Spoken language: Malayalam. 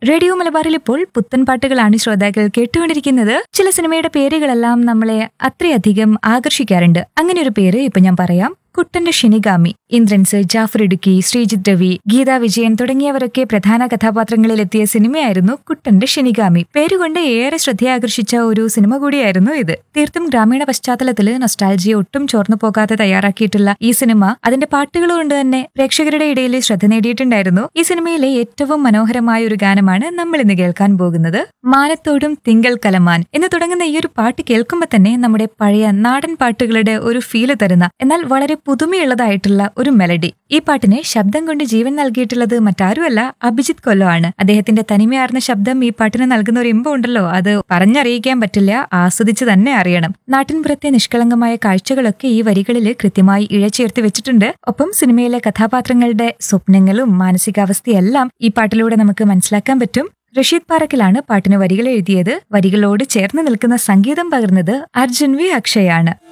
റേഡിയോ മലബാറിൽ ഇപ്പോൾ പുത്തൻ പാട്ടുകളാണ് ശ്രോതാക്കൾ കേട്ടുകൊണ്ടിരിക്കുന്നത് ചില സിനിമയുടെ പേരുകളെല്ലാം നമ്മളെ അത്രയധികം ആകർഷിക്കാറുണ്ട് അങ്ങനെ ഒരു പേര് ഇപ്പൊ ഞാൻ പറയാം കുട്ടന്റെ ഷിനിഗാമി ഇന്ദ്രൻസ് ജാഫർ ഇടുക്കി ശ്രീജിത് രവി ഗീതാ വിജയൻ തുടങ്ങിയവരൊക്കെ പ്രധാന കഥാപാത്രങ്ങളിൽ എത്തിയ സിനിമയായിരുന്നു കുട്ടന്റെ ഷിനിഗാമി പേരുകൊണ്ട് ഏറെ ശ്രദ്ധയാകർഷിച്ച ഒരു സിനിമ കൂടിയായിരുന്നു ഇത് തീർത്തും ഗ്രാമീണ പശ്ചാത്തലത്തില് നൊസ്റ്റാൾജിയ ഒട്ടും ചോർന്നു പോകാതെ തയ്യാറാക്കിയിട്ടുള്ള ഈ സിനിമ അതിന്റെ പാട്ടുകൾ കൊണ്ട് തന്നെ പ്രേക്ഷകരുടെ ഇടയിൽ ശ്രദ്ധ നേടിയിട്ടുണ്ടായിരുന്നു ഈ സിനിമയിലെ ഏറ്റവും മനോഹരമായ ഒരു ഗാനമാണ് നമ്മൾ ഇന്ന് കേൾക്കാൻ പോകുന്നത് മാനത്തോടും തിങ്കൾ കലമാൻ എന്ന് തുടങ്ങുന്ന ഈ ഒരു പാട്ട് കേൾക്കുമ്പോൾ തന്നെ നമ്മുടെ പഴയ നാടൻ പാട്ടുകളുടെ ഒരു ഫീല് തരുന്ന എന്നാൽ വളരെ പുതുമയുള്ളതായിട്ടുള്ള ഒരു മെലഡി ഈ പാട്ടിന് ശബ്ദം കൊണ്ട് ജീവൻ നൽകിയിട്ടുള്ളത് മറ്റാരുമല്ല അഭിജിത് കൊല്ലോ ആണ് അദ്ദേഹത്തിന്റെ തനിമയാർന്ന ശബ്ദം ഈ പാട്ടിന് നൽകുന്ന ഒരു ഇമ്പം ഉണ്ടല്ലോ അത് പറഞ്ഞറിയിക്കാൻ പറ്റില്ല ആസ്വദിച്ച് തന്നെ അറിയണം നാട്ടിൻപുറത്തെ നിഷ്കളങ്കമായ കാഴ്ചകളൊക്കെ ഈ വരികളിൽ കൃത്യമായി ഇഴചേർത്ത് വെച്ചിട്ടുണ്ട് ഒപ്പം സിനിമയിലെ കഥാപാത്രങ്ങളുടെ സ്വപ്നങ്ങളും മാനസികാവസ്ഥയെല്ലാം ഈ പാട്ടിലൂടെ നമുക്ക് മനസ്സിലാക്കാൻ പറ്റും റഷീദ് പാറക്കിലാണ് പാട്ടിന് വരികൾ എഴുതിയത് വരികളോട് ചേർന്ന് നിൽക്കുന്ന സംഗീതം പകർന്നത് അർജുൻ വി അക്ഷയാണ്